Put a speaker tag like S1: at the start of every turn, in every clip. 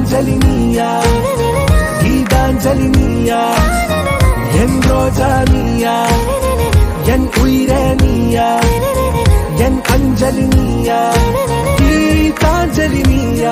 S1: கீதாஞ்சலி நீயா கீதாஞ்சலி நீயா என் ரோஜா நீயா என் உயிரே நீயா என் அஞ்சலி நீயா கீதாஞ்சலி நீயா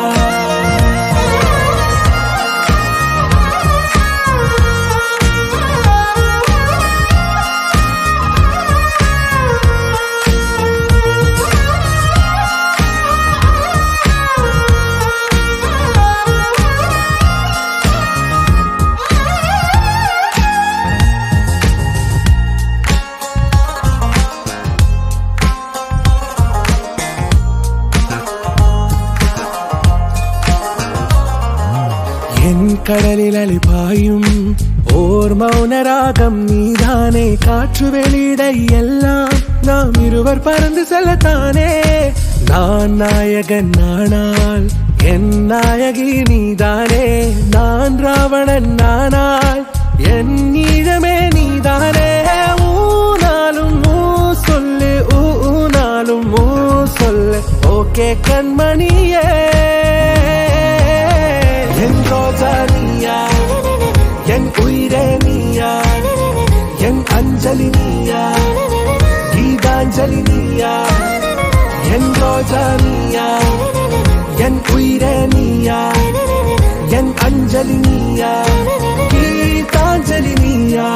S1: என் கடலில் அழிபாயும் ஓர் மௌன ராகம் நீதானே காற்று வெளியிடை எல்லாம் நாம் இருவர் பறந்து செல்லத்தானே நான் நாயகன் நானால் என் நாயகி நீதானே நான் ராவணன் நானால் என் ஈழமே நீதானே ஊனாலும் ஊ சொல்லு ஊ ஊனாலும் ஊ சொல்லு ஓகே கண்மணியே என் ரோஜா நீயா என் உயிரே நீயா என் அஞ்சலி நீயா கீதாஞ்சலி நீயா என் ரோஜா நீயா என் உயிரே நீயா என் அஞ்சலி நீயா கீதாஞ்சலி நீயா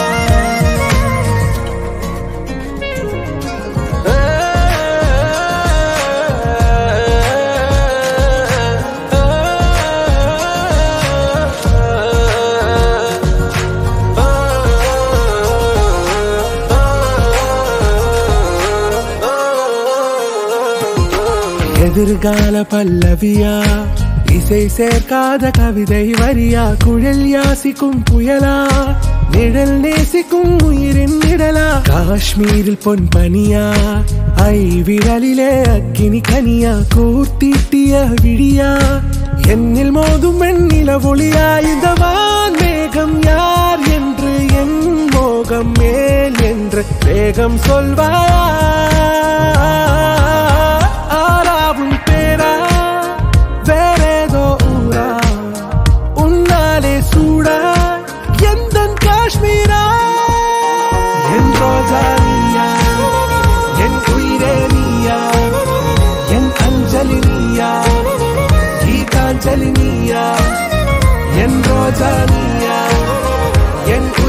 S1: எதிர்கால பல்லவியா இசை சேர்க்காத கவிதை வரியா குழல் யாசிக்கும் புயலா நிழல் நேசிக்கும் உயிரின் நிழலா காஷ்மீரில் பொன் பனியா ஐ விரலிலே அக்கினி கனியா கூர்த்தீட்டிய விழியா என்னில் மோதும் வெண்ணில ஒளியா இந்த வான் மேகம் யார் என்று என் மோகம் மேல் என்று வேகம் சொல்வாயா ஆறாவும் பேரா வேறேதோ ஊரா உன்னாலே சூடா எந்த காஷ்மீரா என் ரோஜா நீயா என் உயிரே நீயா என் அஞ்சலி நீயா கீதாஞ்சலி நீயா என் ரோஜா நீயா என்